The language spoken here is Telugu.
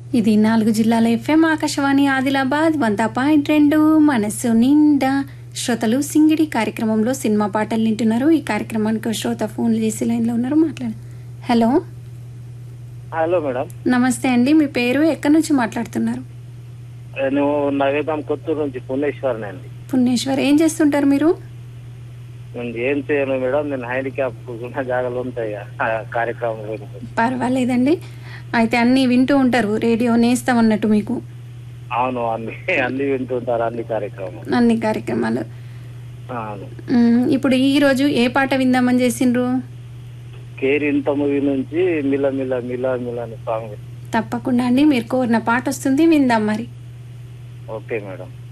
ఇది నాలుగు జిల్లాల ఎఫ్ఎం ఆకాశవాణి ఆదిలాబాద్ వంద పాయింట్ రెండు మనస్సు నిండా శ్రోతలు సింగిడి కార్యక్రమంలో సినిమా పాటలు వింటున్నారు ఈ కార్యక్రమానికి ఒక శ్రోత ఫోన్లు చేసి లైన్లో ఉన్నారు మాట్లాడు హలో హలో మేడం నమస్తే అండి మీ పేరు ఎక్కడి నుంచి మాట్లాడుతున్నారు నేను నవేదాం కొత్తూరు నుంచి పుణ్యేశ్వరని అండి పుణ్యేశ్వర్ ఏం చేస్తుంటారు మీరు నేను ఏం చేయను మేడం నేను హ్యాండిక్యాప్ కూర్చున్న జాగాలు ఉంటాయి ఆ కార్యక్రమంలో పర్వాలేదండి అయితే అన్నీ వింటూ ఉంటారు రేడియో నేస్తాం అన్నట్టు మీకు అవును అన్ని అన్ని వింటుంటారు అన్ని కార్యక్రమం అన్ని కార్యక్రమాలు అవును మ్, ఇప్పుడు ఈ రోజు ఏ పాట విందామని చేసిండ్రు కేర్ ఇంత మూవీ నుంచి మిల మిల మిల మిల అని సాంగ్ తప్పకుండా అండి మీరు కోరిన పాట వస్తుంది విందాం మరి ఓకే మేడం